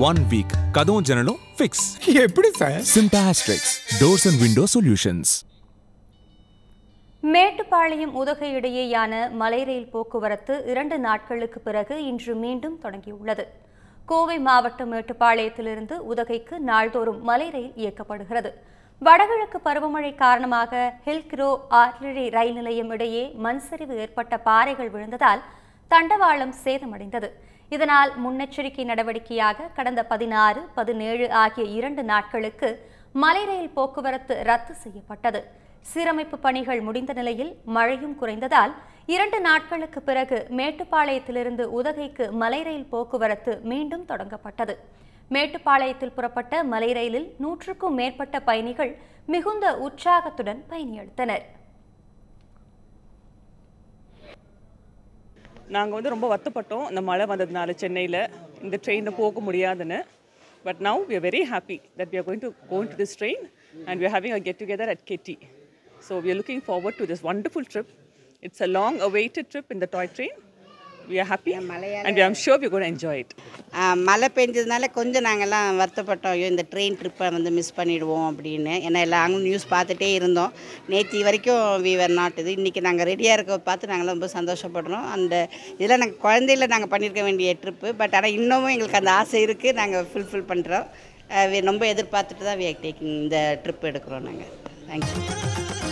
One week கதவும் ஜன்னலும் fix எப்படி சார் சிம்டாஸ்ட்ரிக்ஸ் doors and window solutions Mettupalayam Udhagai இடையேயான மலை ரயில் போக்குவரத்து இரண்டு நாட்களுக்கு பிறகு இன்று மீண்டும் தொடங்கியுள்ளது கோவை மாவட்டம் மேட்டுப்பாளையத்திலிருந்து உதகைக்கு நாள்தோறும் மலை ரயில் இயக்கப்படுகிறது வடகிழக்கு பருவமழை காரணமாக ஹில்க்ரோ ஆர்டிலரி ரயில் நிலையம் இடையே மண் சரிவு ஏற்பட்ட பாறைகள் விழுந்ததால் தண்டவாளம் சேதமடைந்தது இதனால் முன்னெச்சரிக்கை நடவடிக்கையாக கடந்த பதினாறு பதினேழு ஆகிய இரண்டு நாட்களுக்கு மலை ரயில் போக்குவரத்து ரத்து செய்யப்பட்டது சீரமைப்பு பணிகள் முடிந்த நிலையில் மழையும் குறைந்ததால் இரண்டு நாட்களுக்கு பிறகு மேட்டுப்பாளையத்திலிருந்து உதகைக்கு மலை ரயில் போக்குவரத்து மீண்டும் தொடங்கப்பட்டது மேட்டுப்பாளையத்தில் புறப்பட்ட மலை ரயிலில் நூற்றுக்கும் மேற்பட்ட பயணிகள் மிகுந்த உற்சாகத்துடன் பயணியெடுத்தனர் நாங்கள் வந்து ரொம்ப வருத்தப்பட்டோம் இந்த மழை வந்ததுனால சென்னையில் இந்த ட்ரெயினில் போக முடியாதுன்னு but now we are very happy that we are going to go into this train and we are having a get together at Kitty. So we are looking forward to this wonderful trip. It's a long awaited trip in the toy train. We are happy and I'm sure we're going to enjoy it. ஆ, மழை பெஞ்சதுனால கொஞ்சம் நாங்கள்லாம் வருத்தப்பட்டோம் ஐயோ இந்த train ட்ரிப்பை வந்து miss பண்ணிடுவோம் அப்படின்னு ஏன்னா எல்லாம் நியூஸ் பார்த்துட்டே இருந்தோம் நேற்று வரைக்கும் வீவர் நாட் இது இன்றைக்கி நாங்கள் ரெடியாக இருக்க பார்த்து நாங்களாம் ரொம்ப சந்தோஷப்படுறோம் அந்த இதெல்லாம் நாங்கள் குழந்தையில நாங்கள் பண்ணியிருக்க வேண்டிய ட்ரிப்பு பட் ஆனால் இன்னமும் எங்களுக்கு அந்த ஆசை இருக்குது நாங்கள் ஃபுல்ஃபில் பண்ணுறோம் ரொம்ப எதிர்பார்த்துட்டு தான் வி ஆர் டேக்கிங் இந்த ட்ரிப் எடுக்கிறோம் நாங்கள் தேங்க்யூ